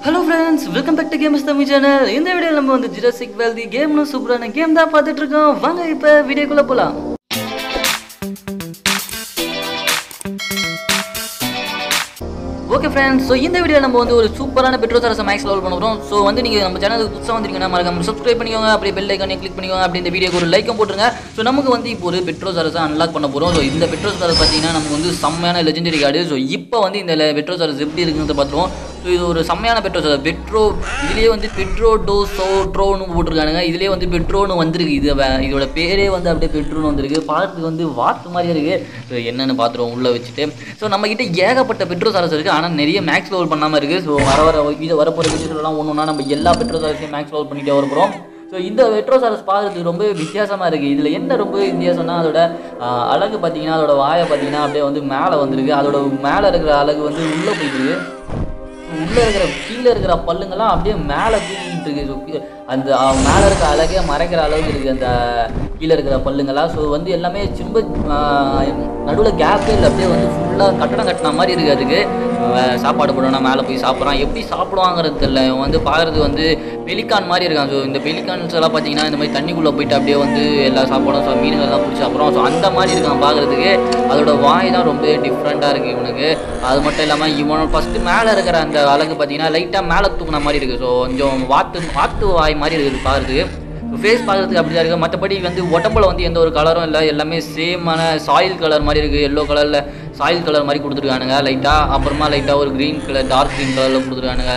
Hello friends welcome back to games Tamil channel இந்த வீடியோவில் நம்ம வந்து ஜிராசிக் வேல்தி கேம்னு சூப்பரான கேம் தான் பார்த்துட்டு இருக்கோம் வாங்க இப்போ வீடியோக்குள்ளே போகலாம் ஓகே ஃப்ரெண்ட்ஸ் ஸோ இந்த வீடியோ நம்ம வந்து ஒரு சூப்பரான பெட்ரோல் சரச மேக்ஸ் லெவல் பண்ண போகிறோம் ஸோ வந்து நீங்கள் நம்ம சேனலுக்கு புதுசாக வந்தீங்கன்னா மறக்காம சப்ஸ்கிரைப் பண்ணிக்கோங்க அப்படியே பெல் ஐக்கானே கிளிக் பண்ணிக்கோங்க அப்படி இந்த வீடியோக்கு ஒரு லைக்கும் போட்டுருங்க ஸோ நமக்கு வந்து இப்போ ஒரு பெட்ரோல் சரஸை அன்லாக் பண்ண போகிறோம் ஸோ இந்த பெட்ரோல் சரஸ் பார்த்தீங்கன்னா நமக்கு வந்து செம்மையான லெஜெண்டரி கார்டு ஸோ இப்போ வந்து இந்த பெட்ரோல் சரஸ் எப்படி இருக்குன்னு பார்த்துருவோம் ஸோ இது ஒரு செம்மையான பெட்ரோல் சார் பெட்ரோ இதுலேயே வந்து பெட்ரோ டோசோ ட்ரோன்னு போட்டிருக்கானுங்க இதுலேயே வந்து பெட்ரோன்னு வந்திருக்கு இது வே- இதோட பேரே வந்து அப்படியே பெட்ரோன்னு வந்திருக்கு பார்க்கறதுக்கு வந்து வாத்து மாதிரியே இருக்குது ஸோ என்னென்னு பார்த்துருவோம் உள்ளே வச்சுட்டு ஸோ நம்மக்கிட்ட ஏகப்பட்ட பெட்ரோல் சாரஸ் இருக்குது ஆனால் நிறைய மேக்ஸ் லெவல் பண்ணாமல் இருக்குது ஸோ வர வர இது வரப்போகிற வீடியோஸ்லாம் ஒன்று ஒன்றா நம்ம எல்லா பெட்ரோல் சாரஸையும் மேக்ஸ் லெவல் பண்ணிட்டே வர போகிறோம் ஸோ இந்த வெட்ரோ சாரஸ் பார்க்கறதுக்கு ரொம்ப வித்தியாசமாக இருக்குது இதில் என்ன ரொம்ப வித்தியாசம்னா அதோட ஆஹ், அழகு பார்த்தீங்கன்னா அதோட வாயை பார்த்தீங்கன்னா அப்படியே வந்து மேலே வந்திருக்கு அதோட மேலே இருக்கிற அழகு வந்து உள்ளே போயிருக்கு உள்ளே இருக்கிற கீழே இருக்கிற பல்லுங்கெல்லாம் அப்படியே மேலே தூக்கிட்டு இருக்கு ஸோ கீ- அந்த அஹ், மேலே இருக்க அழகே மறைக்கிற அளவுக்கு இருக்குது அந்த கீழே இருக்கிற பல்லுங்கெல்லாம் ஸோ வந்து எல்லாமே சிம்ப நடுவில் கேப்பே இல்லை அப்படியே வந்து ஃபுல்லாக கட்டடம் கட்டின மாதிரி இருக்குது அதுக்கு அஹ், சாப்பாடு போடணும் மேலே போய் சாப்பிட்றான் எப்படி சாப்பிடுவாங்கிறது தெரியல இவன் வந்து பார்க்குறது வந்து பெலிக்கான் மாதிரி இருக்கான் ஸோ இந்த பெலிக்கான்ஸ் எல்லாம் பார்த்தீங்கன்னா இந்த மாதிரி தண்ணிக்குள்ளே போயிட்டு அப்படியே வந்து எல்லா சாப்பாடும் ஸோ மீன்கள்லாம் பிடிச்சி சாப்பிட்றோம் ஸோ அந்த மாதிரி இருக்கான் பார்க்குறதுக்கு அதோட வாய் தான் ரொம்ப டிஃப்ரெண்ட்டாக இருக்குது இவனுக்கு அது மட்டும் இல்லாமல் இவன் ஃபஸ்ட்டு மேலே இருக்கிற அந்த அழகு பார்த்தீங்கன்னா லைட்டாக மேலே தூக்குன மாதிரி இருக்குது ஸோ கொஞ்சம் வாத்து வாத்து வாய் மாதிரி இருக்குது பார்க்குறதுக்கு ஃபேஸ் பார்க்குறதுக்கு அப்படி தான் இருக்குது மற்றபடி வந்து உடம்புல வந்து எந்த ஒரு கலரும் இல்லை எல்லாமே சேமான சாயில் கலர் மாதிரி இருக்குது எல்லோ கலரில் சாயில் கலர் மாதிரி கொடுத்துருக்கானுங்க லைட்டாக அப்புறமா லைட்டாக ஒரு க்ரீன் கலர் டார்க் க்ரீன் கலரில் கொடுத்துருக்கானுங்க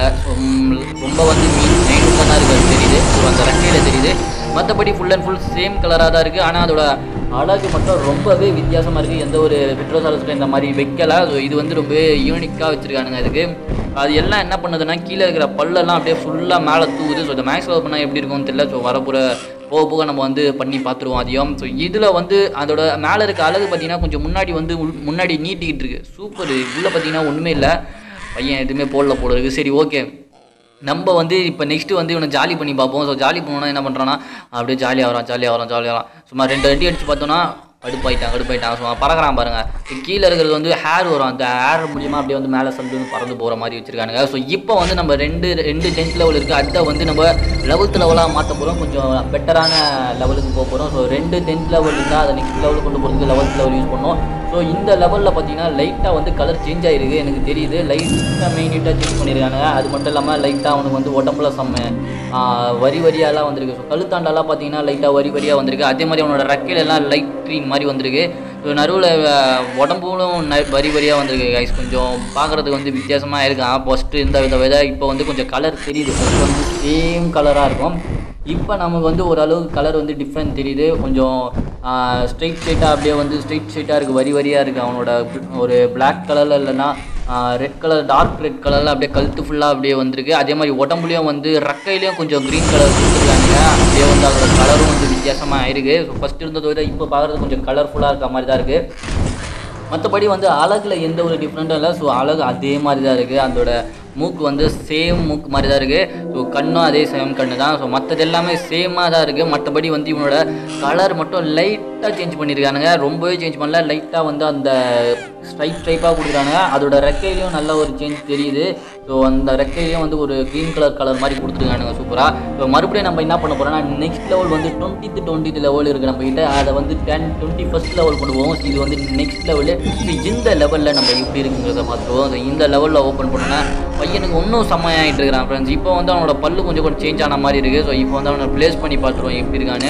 ரொம்ப வந்து மீன் மைனூட்டாக தான் இருக்குது அது தெரியுது ஸோ அந்த ரெக்கையில் தெரியுது மற்றபடி ஃபுல் அண்ட் ஃபுல் சேம் கலராக தான் இருக்குது ஆனால் அதோட அழகு மட்டும் ரொம்பவே வித்தியாசமாக இருக்குது எந்த ஒரு பெட்ரோசாலஸில் இந்த மாதிரி வைக்கல ஸோ இது வந்து ரொம்பவே யூனிக்காக வச்சுருக்கானுங்க இதுக்கு அது எல்லாம் என்ன பண்ணுதுன்னா கீழே இருக்கிற பல்லெல்லாம் அப்படியே ஃபுல்லாக மேலே தூவுது ஸோ இந்த மேக்ஸ் லவ் பண்ணால் எப்படி இருக்கும்னு தெரியல ஸோ வரப்போகிற போக போக நம்ம வந்து பண்ணி பார்த்துருவோம் அதையும் ஸோ இதில் வந்து அதோட மேலே இருக்க அழகு பார்த்தீங்கன்னா கொஞ்சம் முன்னாடி வந்து உள்- முன்னாடி நீட்டிக்கிட்டு இருக்கு சூப்பர் உள்ளே பார்த்தீங்கன்னா ஒன்றுமே இல்லை பையன் எதுவுமே போடல போல இருக்கு சரி ஓகே நம்ம வந்து இப்போ நெக்ஸ்ட்டு வந்து இவனை ஜாலி பண்ணி பார்ப்போம் ஸோ ஜாலி பண்ணோன்னா என்ன பண்ணுறான்னா அப்படியே ஜாலியாக வரான் ஜாலியாக வரான் ஜாலியாக வரான் சும்மா ரெண்டு அடி அடிச்சு பார்த்தோன்னா கடுப்பாயிட்டான் கடுப்பாயிட்டான் சும்மா பறக்கிறான் பாருங்க இது கீழே இருக்கிறது வந்து ஹேர் வரும் அந்த ஹேர் மூலியமாக அப்படியே வந்து மேலே சல்லுன்னு பறந்து போகிற மாதிரி வச்சிருக்கானுங்க ஸோ இப்போ வந்து நம்ம ரெண்டு ரெண்டு டென்த் லெவல் இருக்குது அதை வந்து நம்ம லெவல்த் லெவலாக மாற்ற போகிறோம் கொஞ்சம் பெட்டரான லெவலுக்கு போக போகிறோம் ஸோ ரெண்டு டென்த் லெவல் இருந்தால் அதை நெக்ஸ்ட் லெவலுக்கு கொண்டு போகிறதுக்கு லெவல்த் லெவல் யூஸ் பண்ணோம் ஸோ இந்த லெவலில் பார்த்தீங்கன்னா லைட்டாக வந்து கலர் சேஞ்ச் ஆகிருக்கு எனக்கு தெரியுது லைட்டாக மெயினிட்டாக சேஞ்ச் பண்ணியிருக்கானுங்க அது மட்டும் இல்லாமல் லைட்டாக அவனுக்கு வந்து உடம்புல செம்ம ஆ, வரி வரியாலாம் வந்திருக்கு ஸோ கழுத்தாண்டாலாம் பார்த்தீங்கன்னா லைட்டாக வரி வரியாக வந்திருக்கு அதே மாதிரி அவனோட ரெக்கையில எல்லாம் லைட் க்ரீன் மாதிரி வந்திருக்கு ஸோ நடுவில் உடம்புலும் ந- வரி வரியாக வந்திருக்கு கைஸ் கொஞ்சம் பார்க்குறதுக்கு வந்து வித்தியாசமாக இருக்கான் ஃபஸ்ட்டு இந்த வித வித இப்போ வந்து கொஞ்சம் கலர் தெரியுது ஃபஸ்ட்டு வந்து சேம் கலராக இருக்கும் இப்போ நமக்கு வந்து ஓரளவுக்கு கலர் வந்து டிஃப்ரெண்ட் தெரியுது கொஞ்சம் ஸ்ட்ரைட் ஸ்ட்ரைட்டாக அப்படியே வந்து ஸ்ட்ரைட் ஸ்ட்ரைட்டாக இருக்குது வரி வரியாக இருக்குது அவனோட ஒரு Black கலரில் இல்லைன்னா ரெட் கலர் டார்க் ரெட் கலரில் அப்படியே கழுத்து ஃபுல்லாக அப்படியே வந்திருக்கு அதே மாதிரி உடம்புலையும் வந்து ரெக்கையிலையும் கொஞ்சம் க்ரீன் கலர் கொடுத்துருக்காங்க அப்படியே வந்து அதோட கலரும் வந்து வித்தியாசமாக ஆயிருக்கு ஸோ ஃபஸ்ட் இருந்ததை விட இப்போ பார்க்குறது கொஞ்சம் கலர்ஃபுல்லாக இருக்க மாதிரி தான் இருக்குது மற்றபடி வந்து அழகில் எந்த ஒரு டிஃப்ரெண்ட்டும் இல்லை ஸோ அழகு அதே மாதிரி தான் இருக்குது அதோட மூக்கு வந்து சேம் மூக்கு மாதிரி தான் இருக்குது ஸோ கண்ணும் அதே சேம் கண்ணு தான் ஸோ மற்றது எல்லாமே சேமாக தான் இருக்குது மற்றபடி வந்து இவனோட கலர் மட்டும் லைட்டாக சேஞ்ச் பண்ணியிருக்கானுங்க ரொம்பவே சேஞ்ச் பண்ணல லைட்டாக வந்து அந்த ஸ்ட்ரைப் ஸ்ட்ரைப்பாக கொடுக்குறானுங்க அதோட ரெக்கையிலையும் நல்ல ஒரு சேஞ்ச் தெரியுது ஸோ அந்த ரெக்கையிலையும் வந்து ஒரு க்ரீன் கலர் கலர் மாதிரி கொடுத்துருக்கானுங்க சூப்பராக ஸோ மறுபடியும் நம்ம என்ன பண்ண போகிறோம்னா நெக்ஸ்ட் லெவல் வந்து டுவெண்ட்டித்து டுவெண்ட்டித்து லெவல் இருக்குது நம்ம கிட்ட அதை வந்து டென் டுவெண்ட்டி ஃபஸ்ட் லெவல் கொண்டு போவோம் இது வந்து நெக்ஸ்ட் லெவலு இந்த லெவலில் நம்ம எப்படி இருக்குங்கிறத பார்த்துருவோம் ஸோ இந்த லெவலில் ஓப்பன் பண்ணோன்னா பையனுக்கு இன்னும் செம்மையாகிட்டு இருக்கிறான் ஃப்ரெண்ட்ஸ் இப்போ வந்து அவனோட பல்லு கொஞ்சம் கொஞ்சம் சேஞ்ச் ஆன மாதிரி இருக்குது ஸோ இப்போ வந்து அவனை ப்ளேஸ் பண்ணி பார்த்துருவோம் எப்படி இருக்கான்னு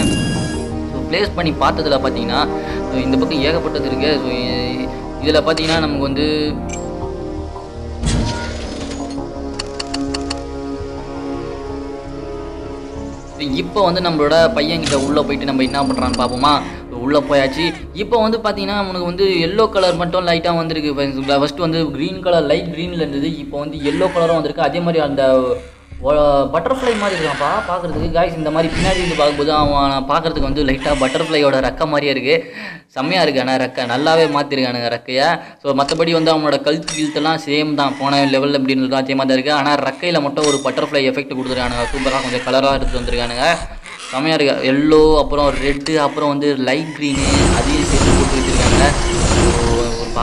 ஸோ ப்ளேஸ் பண்ணி பார்த்ததுல பார்த்தீங்கன்னா ஸோ இந்த பக்கம் ஏகப்பட்டது இருக்குது ஸோ இதில் பார்த்தீங்கன்னா நமக்கு வந்து இப்போ வந்து நம்மளோட பையன்கிட்ட உள்ளே போயிட்டு நம்ம என்ன பண்ணுறான்னு பார்ப்போமா உள்ளே போயாச்சு இப்போ வந்து பார்த்தீங்கன்னா உனக்கு வந்து எல்லோ கலர் மட்டும் லைட்டாக வந்திருக்கு ஃபஸ்ட்டு வந்து க்ரீன் கலர் லைட் க்ரீனில் இருந்தது இப்போ வந்து எல்லோ கலரும் வந்திருக்கு அதே மாதிரி அந்த பட்டர்ஃப்ளை மாதிரி இருக்கான்ப்பா பார்க்குறதுக்கு காய்ஸ் இந்த மாதிரி பின்னாடி இருந்து பார்க்கும்போது அவன் பார்க்குறதுக்கு வந்து லைட்டாக பட்டர்ஃப்ளையோட ரெக்கை மாதிரியே இருக்குது செம்மையாக இருக்கு ஆனால் ரெக்கை நல்லாவே மாற்றிருக்கானுங்க ரெக்கையை ஸோ மற்றபடி வந்து அவனோட கழுத்து கீழ்த்தெல்லாம் சேம் தான் போன லெவலில் எப்படி இருந்ததோ அதே மாதிரி தான் இருக்குது ஆனால் ரெக்கையில் மட்டும் ஒரு பட்டர்ஃப்ளை எஃபெக்ட் கொடுத்துருக்கானுங்க சூப்பராக கொஞ்சம் கலராக எடுத்து வந்திருக்கானுங்க செம்மையாக இருக்கு எல்லோ அப்புறம் ரெட்டு அப்புறம் வந்து லைட் க்ரீனு அதையும் சேர்த்து போட்டு வச்சுருக்காங்க ஸோ ஒரு பார்க்க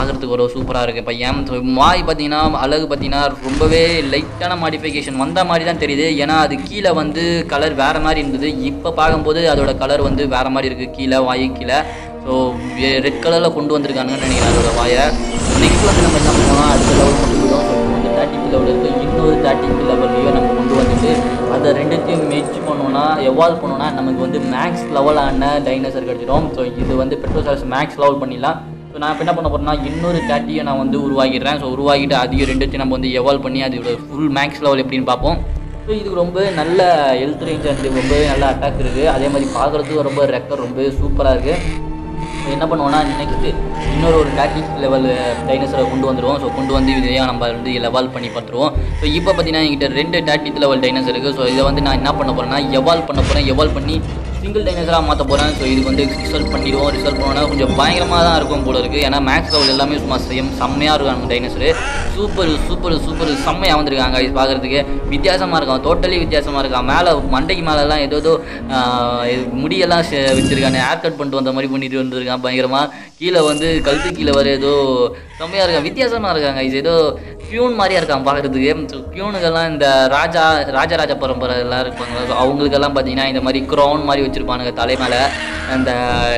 பார்க்குறதுக்கு ஒரு சூப்பராக இருக்குது பையன் ஸோ வாய் பார்த்தீங்கன்னா அழகு பார்த்தீங்கன்னா ரொம்பவே லைட்டான மாடிஃபிகேஷன் வந்த மாதிரி தான் தெரியுது ஏன்னா அது கீழே வந்து கலர் வேறு மாதிரி இருந்தது இப்போ பார்க்கும்போது அதோட கலர் வந்து வேறு மாதிரி இருக்குது கீழே வாய் கீழே ஸோ ரெட் கலரில் கொண்டு வந்திருக்காங்கன்னு நினைக்கிறேன் அதோட வாயை நெக்ஸ்ட் வந்து நம்ம என்ன பண்ணுவோம் அடுத்த லெவல் கொண்டு போயிடும் ஸோ வந்து தேர்ட்டி லெவல் இருக்குது இன்னொரு தேர்ட்டி லெவல்லையும் நம்ம கொண்டு வந்துட்டு அதை ரெண்டுத்தையும் மெச் பண்ணோன்னா எவால்வ் பண்ணோன்னா நமக்கு வந்து மேக்ஸ் லெவலான டைனோசர் கிடச்சிடும் ஸோ இது வந்து பெட்ரோசார்ஸ் மேக்ஸ் லெவல் பண்ணிடலாம் ஸோ நான் இப்போ என்ன பண்ண போகிறேன்னா இன்னொரு தேர்ட்டியை நான் வந்து உருவாக்கிடுறேன் ஸோ உருவாக்கிட்டு அதையும் ரெண்டுத்தையும் நம்ம வந்து எவால்வ் பண்ணி அதோட ஃபுல் மேக்ஸ் லெவல் எப்படின்னு பார்ப்போம் ஸோ இதுக்கு ரொம்ப நல்ல ஹெல்த் ரேஞ்ச் அண்ட் ரொம்பவே நல்ல அட்டாக் இருக்குது அதே மாதிரி பார்க்குறதுக்கு ரொம்ப ரெக்கர் ரொம்ப சூப்பராக இருக்குது ஸோ என்ன பண்ணுவோம்னா நெக்ஸ்ட்டு இன்னொரு ஒரு டாக்டிக் லெவல் டைனோசரை கொண்டு வந்துடுவோம் ஸோ கொண்டு வந்து இதையும் நம்ம வந்து லெவால் பண்ணி பார்த்துருவோம் ஸோ இப்போ பார்த்தீங்கன்னா என்கிட்ட ரெண்டு டாக்டிக் லெவல் டைனோசர் இருக்குது ஸோ இதை வந்து நான் என்ன பண்ண போகிறேன்னா எவால் பண்ண போகிறேன் எவால் பண்ணி சிங்கிள் டைனோசராக மாற்ற போகிறேன் ஸோ இதுக்கு வந்து ரிசல்ட் பண்ணிடுவோம் ரிசல்ட் பண்ணோன்னா கொஞ்சம் பயங்கரமாக தான் இருக்கும் போல இருக்குது ஏன்னா மேக்ஸ் லெவல் எல்லாமே சும்மா சேம் செம்மையாக இருக்கும் நம்ம டைனோசரு சூப்பர் சூப்பர் சூப்பர் செம்மையாக வந்திருக்காங்க இது பார்க்குறதுக்கு வித்தியாசமாக இருக்கும் டோட்டலி வித்தியாசமாக இருக்கான் மேலே மண்டைக்கு மேலெல்லாம் ஏதோ ஏதோ ஆஹ், இது முடியெல்லாம் செ- வச்சிருக்கானே ஹேர் கட் பண்ணிட்டு வந்த மாதிரி பண்ணிட்டு வந்துருக்கான் பயங்கரமாக கீழே வந்து கழுத்து கீழே வர ஏதோ செம்மையாக இருக்கான் வித்தியாசமாக இருக்காங்க இது ஏதோ பியூன் மாதிரியா இருக்கான் பார்க்குறதுக்கு ஸோ பியூனுக்கெல்லாம் இந்த ராஜா ராஜராஜ பரம்பரை எல்லாம் இருப்பாங்க So, அவங்களுக்கெல்லாம் பார்த்தீங்கன்னா இந்த மாதிரி க்ரௌன் மாதிரி வச்சுருப்பானுங்க தலை மேலே அந்த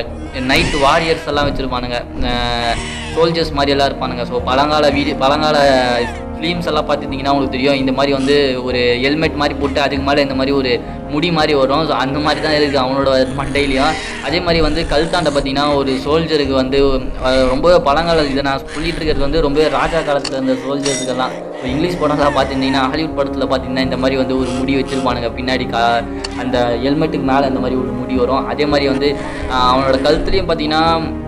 நைட் வாரியர்ஸ் எல்லாம் வச்சுருப்பானுங்க சோல்ஜர்ஸ் மாதிரி எல்லாம் இருப்பானுங்க ஸோ பழங்கால வீடு பழங்கால ஃபிலிம்ஸ் எல்லாம் பார்த்துட்டிங்கன்னா உங்களுக்கு தெரியும் இந்த மாதிரி வந்து ஒரு ஹெல்மெட் மாதிரி போட்டு அதுக்கு மேலே இந்த மாதிரி ஒரு முடி மாதிரி வரும் ஸோ அந்த மாதிரி தான் இருக்குது அவனோட மண்டையிலையும் அதே மாதிரி வந்து கல்தாண்டை பார்த்தீங்கன்னா ஒரு சோல்ஜருக்கு வந்து அஹ், ரொம்ப பழங்கால இதை நான் சொல்லிட்டு இருக்கிறது வந்து ரொம்ப ராஜா காலத்தில் இருந்த சோல்ஜர்ஸுக்கெல்லாம் இப்போ இங்கிலீஷ் படம்லாம் பார்த்துருந்தீங்கன்னா ஹாலிவுட் படத்தில் பார்த்தீங்கன்னா இந்த மாதிரி வந்து ஒரு முடி வச்சிருப்பானுங்க பின்னாடி கா அந்த ஹெல்மெட்டுக்கு மேலே இந்த மாதிரி ஒரு முடி வரும் அதே மாதிரி வந்து அஹ், அவனோட கழுத்துலேயும் பார்த்தீங்கன்னா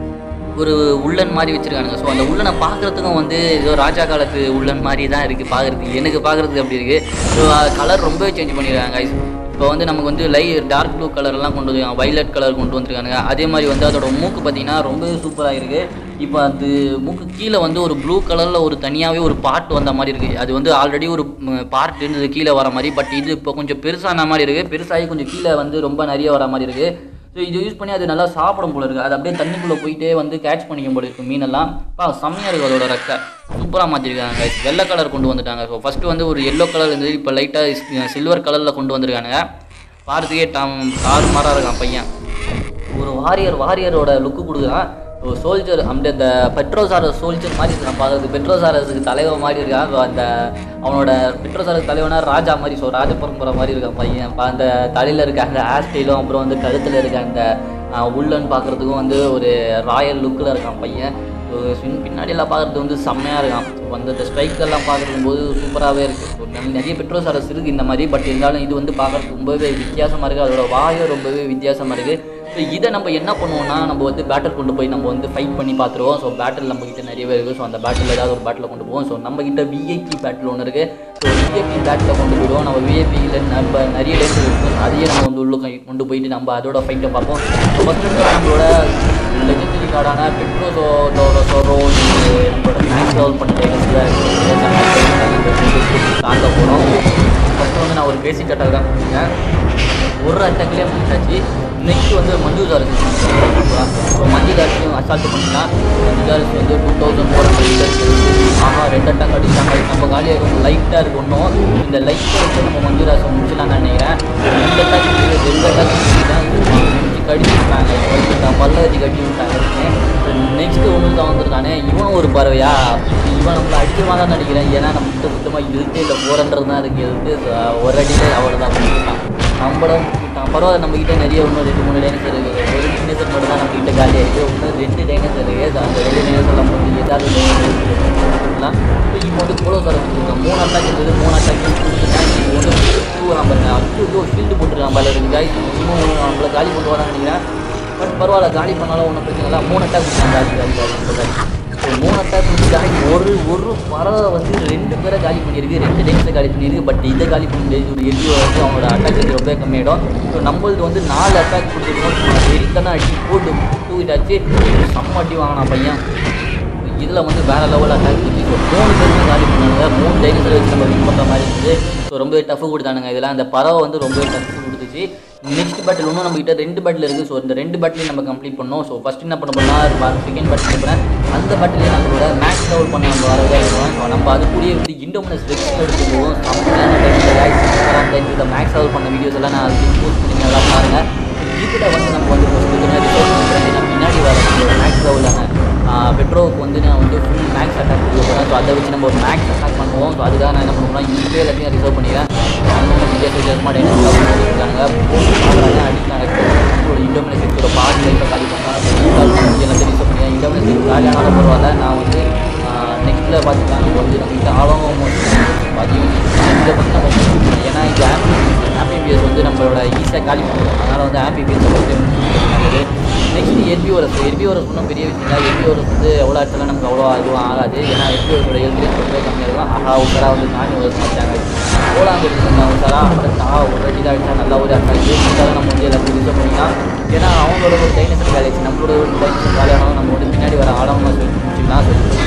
ஒரு உள்ளன் மாதிரி வச்சிருக்கானுங்க ஸோ அந்த உள்ளனை பார்க்குறதுக்கும் வந்து ஏதோ ராஜா காலத்து உள்ளன் மாதிரி தான் இருக்குது பார்க்குறதுக்கு எனக்கு பார்க்குறதுக்கு அப்படி இருக்குது ஸோ கலர் ரொம்பவே சேஞ்ச் பண்ணியிருக்காங்க இப்போ வந்து நமக்கு வந்து லை டார்க் ப்ளூ கலர்லாம் கொண்டு வந்துருக்காங்க வைலட் கலர் கொண்டு வந்திருக்கானுங்க அதே மாதிரி வந்து அதோட மூக்கு பார்த்தீங்கன்னா ரொம்பவே சூப்பராக இருக்குது இப்போ அது மூக்கு கீழே வந்து ஒரு ப்ளூ கலரில் ஒரு தனியாகவே ஒரு பார்ட் வந்த மாதிரி இருக்குது அது வந்து ஆல்ரெடி ஒரு பார்ட் இருந்தது கீழே வர மாதிரி பட் இது இப்போ கொஞ்சம் பெருசான மாதிரி இருக்குது பெருசாகி கொஞ்சம் கீழே வந்து ரொம்ப நிறைய வர மாதிரி இருக்குது ஸோ இது யூஸ் பண்ணி அது நல்லா சாப்பிடும் போல இருக்குது அது அப்படியே தண்ணிக்குள்ளே போயிட்டே வந்து கேட்ச் பண்ணிக்கும் போல இருக்குது மீனெல்லாம் பா செம்மையாக இருக்குது அதோட ரெக்கை சூப்பராக மாற்றிருக்காங்க வெள்ளை கலர் கொண்டு வந்துட்டாங்க ஸோ ஃபஸ்ட்டு வந்து ஒரு எல்லோ கலர் இருந்தது இப்போ லைட்டாக சில்வர் கலரில் கொண்டு வந்திருக்கானுங்க பார்த்துக்கே டாம் தாறு மாறாக இருக்கான் பையன் ஒரு வாரியர் வாரியரோட லுக்கு கொடுக்குறான் ஒரு சோல்ஜர் அந்த இந்த பெட்ரோசார சோல்ஜர் மாதிரி இருக்கான் பார்க்கறது பெட்ரோசாரஸுக்கு தலைவர் மாதிரி இருக்கான் So, அந்த அவனோட பெட்ரோசாரஸ் தலைவனா ராஜா மாதிரி ஸோ ராஜ பரம்பரை மாதிரி இருக்கான் பையன் பா- அந்த தலையில் இருக்க அந்த ஹேர் ஸ்டைலும் அப்புறம் வந்து கழுத்தில் இருக்க அந்த ஆஹ், உள்ளன்னு பார்க்குறதுக்கும் வந்து ஒரு ராயல் லுக்கில் இருக்கான் பையன் ஸோ பின்னாடி எல்லாம் பார்க்குறது வந்து செம்மையாக இருக்கான் ஸோ அந்த ஸ்ட்ரைக் எல்லாம் பார்க்குறது போது சூப்பராகவே இருக்குது ஸோ நிறைய பெட்ரோசாரஸ் இருக்குது இந்த மாதிரி பட் இருந்தாலும் இது வந்து பார்க்குறதுக்கு ரொம்பவே வித்தியாசமாக இருக்குது அதோட வாயும் ரொம்பவே வித்தியாசமாக இருக்குது ஸோ இதை நம்ம என்ன பண்ணுவோம்னா நம்ம வந்து பேட்டில் கொண்டு போய் நம்ம வந்து ஃபைட் பண்ணி பார்த்துருவோம் ஸோ பேட்டில் நம்ம கிட்ட நிறையவே இருக்குது ஸோ அந்த பேட்டில் ஏதாவது ஒரு பேட்டில் கொண்டு போவோம் ஸோ நம்ம கிட்ட விஐபி பேட்டில் ஒன்று இருக்குது ஸோ விஐபி பேட்டில் கொண்டு போயிடுவோம் நம்ம விஐபியில் நம்ம நிறைய டைம்ஸ் இருக்குது அதையே நம்ம வந்து உள்ள கை- கொண்டு போயிட்டு நம்ம அதோட ஃபைட்டை பார்ப்போம் ஃபஸ்ட்டு நம்மளோட லெஜெண்டரி கார்டான பெட்ரோசோட சோரோ நம்மளோட மேக்ஸ் லெவல் பண்ண டைம்ஸில் தாண்ட போகிறோம் ஃபஸ்ட்டு வந்து நான் ஒரு பேசிக் அட்டாக் தான் பண்ணியிருக்கேன் ஒரு அட்டாக்லேயே முடிச்சாச்சு நெக்ஸ்ட் வந்து மஞ்சு ஜாரஸ் ஸோ மஞ்சு ஜாரஸையும் அசால்ட் பண்ணிக்கலாம் மஞ்சு ஜாரஸ் வந்து டூ தௌசண்ட் ஃபோர் ஹண்ட்ரட் ஆஹா ரெண்டு அட்டாக் அடிச்சாங்க இது நம்ம காலியாக கொஞ்சம் லைட்டாக இருக்கு ஒன்றும் இந்த லைட்டாக வச்சு நம்ம மஞ்சு ஜாரஸை முடிச்சலாம்னு நினைக்கிறேன் ரெண்டு அட்டாக் ரெண்டு அட்டாக் முடிச்சு கடிச்சுட்டாங்க பல்ல வச்சு கட்டி விட்டாங்க நெக்ஸ்ட் ஒன்று தான் வந்திருக்கானே இவனும் ஒரு பறவையா இவன் நம்மளை அடிக்கமாக தான் நினைக்கிறேன் ஏன்னா நம்ம கிட்ட சுத்தமாக இழுத்து இல்லை போரன்றது தான் இருக்குது இழுத்து ஒரு அடியில் அவ்வளோ தான் பண்ணிட்டான் நம்மளும் விட்டான் பரவாயில்ல நம்ம கிட்ட நிறைய இன்னும் ரெண்டு மூணு டைனோசர் இருக்குது ஒரு டைனோசர் மட்டும் தான் நம்ம கிட்ட காலியாக இருக்குது இன்னும் ரெண்டு டைனோசர் இருக்குது அந்த ரெண்டு டைனோசர் நம்ம வந்து ஏதாவது கொடுக்கலாம் இப்போ வந்து போலோ சார் கொடுத்துருக்கோம் மூணு அட்டாக் இருந்தது மூணு அட்டாக் கொடுத்துருக்கேன் இது வந்து டூ நம்ம அச்சு ஃபீல்டு போட்டுருக்கான் பல இருக்கு காய் இன்னும் நம்மளை காலி கொண்டு வரான்னு நினைக்கிறேன் பட் பரவாயில்ல காலி பண்ணாலும் ஒன்றும் பிரச்சனை இல்லை மூணு அட்டாக் கொடுத்தாங்க காலி காலி காலி இந்த காலி ஸோ மூணு அட்டாக் காலி ஒரு ஒரு பறவை வந்து ரெண்டு பேரை காலி பண்ணியிருக்கு ரெண்டு டைம்ஸை காலி பண்ணியிருக்கு பட் இதை காலி பண்ண முடியாது ஒரு எல்லி வந்து அவனோட அட்டாக் வந்து ரொம்ப கம்மியாயிடும் ஸோ நம்மளது வந்து நாலு அட்டாக் கொடுத்துருக்கோம் வெறித்தனா அடி போட்டு தூக்கிட்டாச்சு செம்ம அடி வாங்கினான் பையன் இதில் வந்து வேற லெவல் அட்டாக் பண்ணி ஸோ மூணு பேருமே காலி பண்ணாங்க மூணு டைனோசர் வச்சு நம்ம வின் பண்ணுற மாதிரி இருந்துச்சு ஸோ ரொம்பவே டஃப் கொடுத்தானுங்க இதில் அந்த பறவை வந்து ரொம்பவே டஃப் கொடுத்துச்சு முடிஞ்சிச்சு நெக்ஸ்ட் பேட்டில் இன்னும் நம்ம கிட்ட ரெண்டு பேட்டில் இருக்குது ஸோ இந்த ரெண்டு பேட்டிலையும் நம்ம கம்ப்ளீட் பண்ணோம் ஸோ ஃபஸ்ட் என்ன பண்ண போனால் செகண்ட் பேட்டில் இருக்கிறேன் அந்த பேட்டிலே நம்மளோட மேக்ஸ் லெவல் பண்ண நம்ம வரவே இருக்கோம் ஸோ நம்ம அது கூடிய வந்து இண்டோமினஸ் ரெக்ஸ் எடுத்து போவோம் செம்மையான இந்த மேக்ஸ் லெவல் பண்ண வீடியோஸ் எல்லாம் நான் அதுக்கு போஸ்ட் பண்ணி நல்லா பாருங்கள் இதில் வந்து நம்ம வந்து ஃபஸ்ட்டு பின்னாடி வர மேக்ஸ் லெவலான பெட்ரோவுக்கு வந்து நான் வந்து ஃபுல் மேக்ஸ் அட்டாக் கொடுக்க போகிறேன் ஸோ அதை வச்சு நம்ம ஒரு மேக்ஸ் அட்டாக் பண்ணுவோம் ஸோ அதுக்காக நான் என்ன பண்ணுவோம்னா இப்போ எல்லாத்தையும் ரிசர்வ் பண்ணிக்கிறேன் அவங்க விஜய் விஜயமா டைனஸ்டாக பண்ணியிருக்காங்க அடிக்கிறாங்க நம்மளோட இண்டோமினஸ் எக்ஸோட பாடி லைஃப்பை காலி பண்ணாங்க எல்லாத்தையும் ரிசர்வ் பண்ணிக்கிறேன் இண்டோமினஸ் எக்ஸ் காலியானாலும் பரவாயில்ல நான் வந்து நெக்ஸ்ட்டில் பார்த்தீங்கன்னா நம்ம வந்து நம்ம கிட்ட ஆழம் அதையும் இதை வந்து நம்ம முடிச்சுக்கணும். ஏன்னா இந்த ஆம்பிபிஎஸ் வந்து நம்மளோட ஈஸியாக காலி பண்ணுவோம் அதனால் வந்து ஆம்பிபிஎஸ் வந்து நல்லது நெக்ஸ்ட் எர்பி ஓரஸ் எர்பி ஓரஸ் ஒன்றும் பெரிய விஷயம் இல்லை எர்பி ஓரஸ் வந்து எவ்வளோ அடிச்சாலும் நமக்கு அவ்வளோ இதுவும் ஆகாது ஏன்னா எர்பி ஓரஸோட எல்பிஎஸ் ரொம்பவே கம்மியாக இருக்கும் ஆஹா உஷரா வந்து நானி ஓரஸ் மாட்டாங்க ஓலாங்க இருந்தாங்க உஷரா அப்புறம் தா ஒரு வாட்டி தான் அடிச்சா நல்லா ஒரு அட்டாக்கு இருந்தாலும் நம்ம வந்து எல்லாத்தையும் ரிசர்வ் பண்ணிக்கலாம் ஏன்னா அவங்களோட ஒரு டைனசர் வேலைச்சு நம்மளோட ஒரு டைனசர் வேலையானாலும் நம்ம வந்து பின்னாடி வர ஆழமாக சொல்லி முடிச்சுக்கலாம்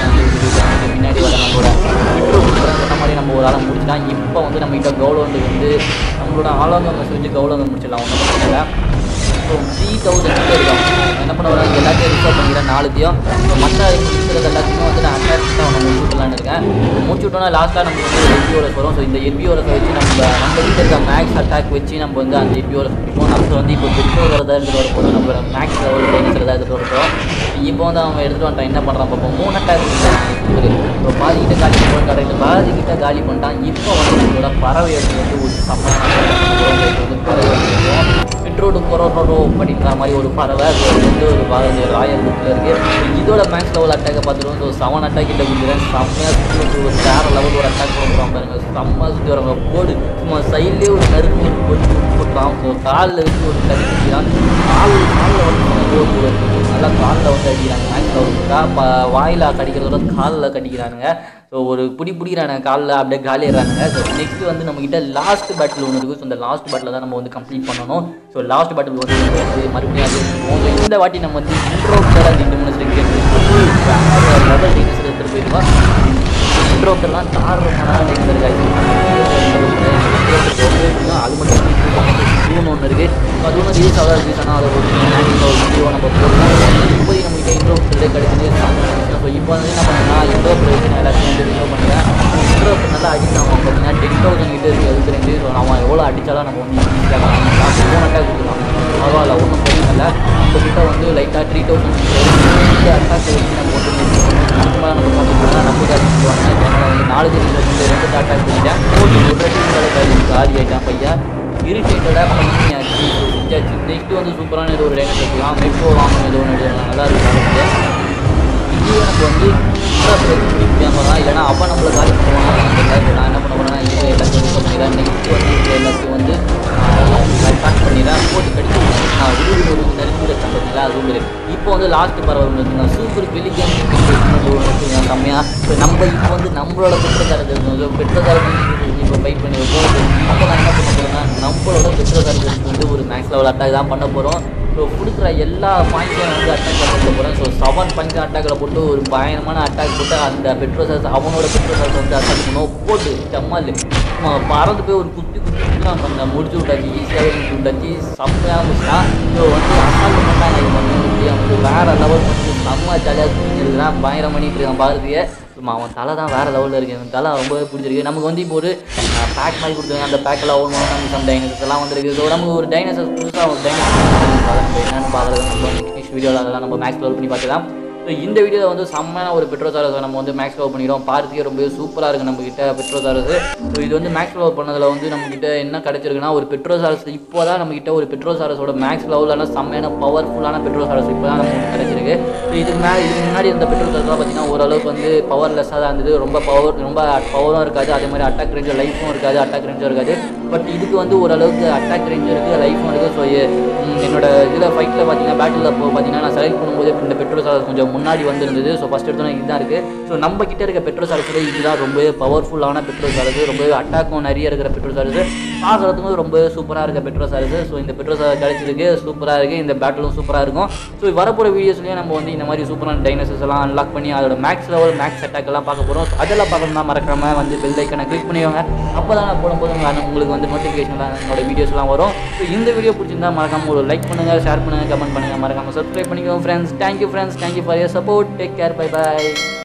சொல்லி பின்னாடி வர நம்மளோட பெட்ரோல் சொன்ன மாதிரி நம்ம ஒரு ஆளை முடிச்சுக்கலாம் இப்போ வந்து நம்ம கிட்ட கௌரவம் வந்து நம்மளோட ஆழங்க செஞ்சு கௌரவம் முடிச்சிடலாம் ஒன்றும் பிரச்சனை இல்லை ஸோ த்ரீ தௌசண்ட் கிட்ட இருக்கும் என்ன பண்ண வரேன் எல்லாத்தையும் ரிசர்வ் பண்ணிக்கிறேன் நாலுத்தையும் ஸோ மற்ற இருக்கிறது எல்லாத்தையுமே வந்து நான் அட்டாச் தான் ஒன்று முடிச்சு விடலான்னு இருக்கேன் முடிச்சு விட்டோம்னா லாஸ்ட்டாக நம்ம வந்து எர்பியோரஸ் வரும் ஸோ இந்த எர்பியோரஸை வச்சு நம்ம நம்ம கிட்ட இருக்க மேக்ஸ் அட்டாக் வச்சு நம்ம வந்து அந்த எர்பியோரஸ் இப்போ நம்ம வந்து இப்போ பெட்ரோல் வரதா எடுத்துகிட்டு வர போகிறோம் நம்ம மேக்ஸ் லெவல் டைனஸ் தான் எடுத்துகிட்டு வர போகிறோம் இப்போ வந்து அவன் எடுத்துகிட்டு வந்துட்டான் என்ன பண்ணுறான் பார்ப்போம் மூணு அட்டாக் இப்போ பாதி கிட்ட காலி பண்ணுவோம் கரெக்ட் பாதி கிட்ட காலி பண்ணிட்டான் இப்போ வந்து நம்மளோட பறவை எடுத்து வந்து ஒரு சமையான வந்து பறவை எடுத்துருக்கோம் பெட்ரோடு கொரோனோ அப்படின்ற மாதிரி ஒரு பறவை அது வந்து ஒரு பாரதி ராயல் புக்கில் இருக்குது இதோட மேக்ஸ் லெவல் அட்டாக்கை பார்த்துருவோம் ஸோ செவன் அட்டாக் கிட்ட கொடுக்குறேன் செம்மையாக சுற்றி ஒரு வேறு லெவல் ஒரு அட்டாக் பண்ணுறோம் பாருங்க செம்ம சுற்றி வரவங்க போடு சும்மா சைட்லேயே ஒரு நறுக்கு ஒரு போட்டு போட்டுறான் ஸோ காலில் வச்சு ஒரு கடி குடிக்கிறான் கால் காலில் வந்து போட்டு நல்லா காலில் வந்து அடிக்கிறாங்க மேக்ஸ் லெவல் பா வாயில் கடிக்கிறதோட காலில் கடிக்கிறானுங்க ஸோ ஒரு பிடி பிடிக்கிறானுங்க காலில் அப்படியே காலிடுறானுங்க ஸோ நெக்ஸ்ட் வந்து நம்மக்கிட்ட லாஸ்ட் பேட்டில் ஒன்று இருக்குது ஸோ இந்த லாஸ்ட் பேட்டில் தான் நம்ம வந்து கம்ப்ளீட் பண்ணணும் ஸோ லாஸ்ட் பேட்டில் வந்து நம்ம வந்து மறுபடியும் அது இருக்கும். So, இந்த வாட்டி நம்ம வந்து இன்ட்ரோக்டர் அந்த இந்த மூணு லெவல் டீனஸ் எடுத்துகிட்டு போயிருக்கோம் இன்ட்ரோக்டர்லாம் தாரமான டெக்னர் அது மட்டும் ஜூன் ஒன்று இருக்குது அது ஒன்று ரிலீஸ் ஆகாத ரிலீஸ் ஆனால் அதை ஒரு வீடியோ நம்ம போடுறோம் இப்போதைக்கு நம்ம கிட்ட இன்ட்ரோக்டரே கிடைக்குது ஸோ இப்போ வந்து என்ன பண்ணேன்னா இன்ட்ரோக்டர் வச்சு நான் எல்லாத்தையும் வந்து ரிலோ பண்ணுறேன் இன்ட்ரோக்டர் நல்லா அடிக்கலாம் அவன் பார்த்தீங்கன்னா டென் தௌசண்ட் கிட்ட இருக்குது எழுபத்தி ரெண்டு ஸோ அவன் எவ்வளோ அடித்தாலும் நம்ம வந்து ஈஸியாக ஃபோன் அட்டாக் கொடுக்கலாம் பரவாயில்ல ஒன்றும் பிரச்சனை இல்லை நம்ம கிட்ட வந்து லைட்டாக த்ரீ தௌசண்ட் அட்டாக் வச்சு நம்ம வந்து நம்ம நம்ம பார்த்துக்கலாம் நமக்கு அடிச்சுடுவாங்க அதனால் வந்து நாலு ஜெனரேஷன் வந்து ரெண்டு அட்டாக் பண்ணிட்டேன் போட்டி ஒரு காலி ஆகிட்டான் பையன் இரிட்டேட்டடாக பண்ணியாச்சு செஞ்சாச்சு நெக்ஸ்ட்டு வந்து சூப்பரான ஏதோ ஒரு டைனஸ் வச்சுக்கலாம் மெட்ரோ வாங்கணும் ஏதோ ஒன்று நல்லா இருக்கு இது எனக்கு வந்து கேமரா தான் இல்லைனா அப்போ நம்மளை காலி பண்ணுவாங்க நான் என்ன பண்ண போறேன்னா இது எல்லாத்தையும் யூஸ் பண்ணிடுறேன் நெக்ஸ்ட் வந்து இது எல்லாத்தையும் வந்து பேக் பண்ணிடுறேன் போட்டு கடிச்சு நான் விடுவி ஒரு நெருங்கிற கம்பெனியில் அது வந்து இப்போ வந்து லாஸ்ட் பரவல் ஒன்று இருக்குங்க சூப்பர் பெலிகேம் ஒன்று செம்மையாக இப்போ நம்ம இப்போ வந்து நம்மளோட பெற்றதாரர்கள் பெற்றதாரர்கள் இப்போ ஃபைட் பண்ணி வைப்போம் அப்போ நான் என்ன பண்ண போகிறேன்னா நம்மளோட பெற்றதாரர்களுக்கு வந்து ஒரு மேக்ஸ் லெவல் அட்டாக் தான் பண்ண போகிறோம் ஸோ கொடுக்குற எல்லா பாயிண்ட்டையும் வந்து அட்டாக் பண்ண போகிறேன் ஸோ செவன் பாயிண்ட் அட்டாக்கில் போட்டு ஒரு பயங்கரமான அட்டாக் போட்டு அந்த பெட்ரோசர்ஸ் அவனோட பெட்ரோசர்ஸ் வந்து அட்டாக் பண்ணுவோம் போட்டு செம்மல் பறந்து போய் ஒரு குத்தி குத்தி குத்துலாம் பண்ண முடிச்சு விட்டாச்சு ஈஸியாகவே முடிச்சு விட்டாச்சு செம்மையாக முடிச்சுட்டான் ஸோ வந்து அசால்ட் பண்ணாங்க இது பண்ண முடியும் வந்து வேறு லெவல் பண்ணி செம்ம ஜாலியாக சுற்றிருக்கிறான் பயங்கரம் பண்ணிட்டு இருக்கான் பாரதியை சும்மா அவன் தலை தான் வேறு லெவலில் இருக்குது அந்த தலை ரொம்பவே பிடிச்சிருக்கு நமக்கு வந்து இப்போ ஒரு பேக் மாதிரி கொடுத்துருங்க அந்த பேக்கில் ஒன்று நமக்கு சம் டைனசஸ் எல்லாம் வந்துருக்கு ஸோ நமக்கு ஒரு டைனசஸ் புதுசாக ஒரு டைனசஸ் என்னென்னு பார்க்குறது நம்ம நெக்ஸ்ட் வீடியோவில் அதெல்லாம் நம்ம மேக்ஸ் லெவல் பண்ணி பார்த்துக்கலாம் ஸோ இந்த வீடியோவில் வந்து செம்மையான ஒரு பெட்ரோசாரஸை நம்ம வந்து மேக்ஸ் லவ் பண்ணிடுறோம் பார்த்துக்கே ரொம்பவே சூப்பராக இருக்குது நம்மக்கிட்ட பெட்ரோசாரஸ் ஸோ இது வந்து மேக்ஸ் லவ் பண்ணதில் வந்து நம்மக்கிட்ட என்ன கிடச்சிருக்குன்னா ஒரு பெட்ரோசாரஸ் இப்போ தான் நம்மக்கிட்ட ஒரு பெட்ரோசாரஸோட மேக்ஸ் லெவலான செம்மையான பவர்ஃபுல்லான பெட்ரோசாரஸ் இப்போ தான் நமக்கு கிடச்சிருக்கு ஸோ இதுக்கு மேலே இதுக்கு முன்னாடி இந்த பெட்ரோசாரஸ்லாம் பார்த்தீங்கன்னா ஓரளவுக்கு வந்து பவர்லெஸ்ஸாக தான் இருந்தது ரொம்ப பவர் ரொம்ப பவரும் இருக்காது அதே மாதிரி அட்டாக் ரேஞ்சும் லைஃபும் இருக்காது அட்டாக் ரேஞ்சும் இருக்காது பட் இதுக்கு வந்து ஓரளவுக்கு அட்டாக் ரேஞ்சும் இருக்குது லைஃபும் இருக்குது ஸோ என்னோட இதில் ஃபைட்டில் பார்த்தீங்கன்னா பேட்டில் அப்போ பார்த்தீங்கன்னா நான் செலக்ட் பண்ணும்போது இந்த பெட்ரோல் சார்ஜ் கொஞ்சம் முன்னாடி வந்திருந்தது ஸோ ஃபஸ்ட் எடுத்தோன்னே இதுதான் இருக்குது ஸோ நம்ம கிட்ட இருக்க பெட்ரோசாரஸில் இதுதான் ரொம்ப பவர்ஃபுல்லான பெட்ரோசாரஸ் ரொம்ப அட்டாக்கும் நிறைய இருக்கிற பெட்ரோசாரஸ் பார்க்குறதுக்கும் ரொம்ப சூப்பராக இருக்க பெட்ரோசாரஸ் ஸோ இந்த பெட்ரோசார் கிடைச்சதுக்கு சூப்பராக இருக்குது இந்த பேட்டிலும் சூப்பராக இருக்கும் ஸோ வரப்போகிற வீடியோஸ்லேயே நம்ம வந்து இந்த மாதிரி சூப்பரான டைனோசர்ஸ் எல்லாம் அன்லாக் பண்ணி அதோட மேக்ஸ் லெவல் மேக்ஸ் அட்டாக் எல்லாம் பார்க்க போகிறோம் ஸோ அதெல்லாம் பார்க்கணும்னா மறக்காம வந்து பெல் ஐக்கனை கிளிக் பண்ணிக்கோங்க அப்போ தான் நான் போடும்போது உங்க- உங்களுக்கு வந்து நோட்டிஃபிகேஷன்லாம் என்னோட வீடியோஸ்லாம் வரும் ஸோ இந்த வீடியோ பிடிச்சிருந்தா மறக்காம ஒரு லைக் பண்ணுங்கள் ஷேர் பண்ணுங்கள் கமெண்ட் பண்ணுங்கள் மறக்காம சப்ஸ்கிரைப் பண்ணிக்கோங்க friends thank you friends thank you for your support take care bye by